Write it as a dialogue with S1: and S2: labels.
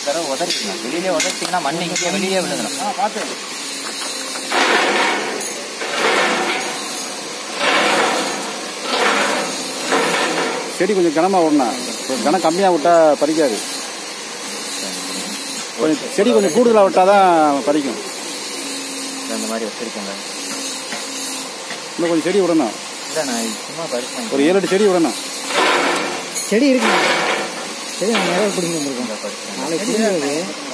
S1: தடவை உதறிக்கலாம் வெளியிலே உதச்சிங்கன்னா மண்ணு இங்கே வெளியே விழுந்துடும்
S2: ஆ பார்த்து செடி கொஞ்சம் கனமாக விடணும் கனம் கம்மியாக விட்டா பறிக்காது கொஞ்சம் செடி கொஞ்சம் கூடுதலாக விட்டால் தான் பறிக்கும்
S1: இந்த மாதிரி வச்சிருக்கேங்க
S2: இன்னும் கொஞ்சம் செடி விடணும்
S1: இல்லை நான் இது சும்மா பறிப்பேன்
S2: ஒரு ஏழு எட்டு செடி விடணும்
S3: செடி இருக்குங்க செடி நான் நிறைய பிடிங்க வந்திருக்கோம்
S1: பறிப்பேன்
S3: நாளைக்கு பிடிங்கிறது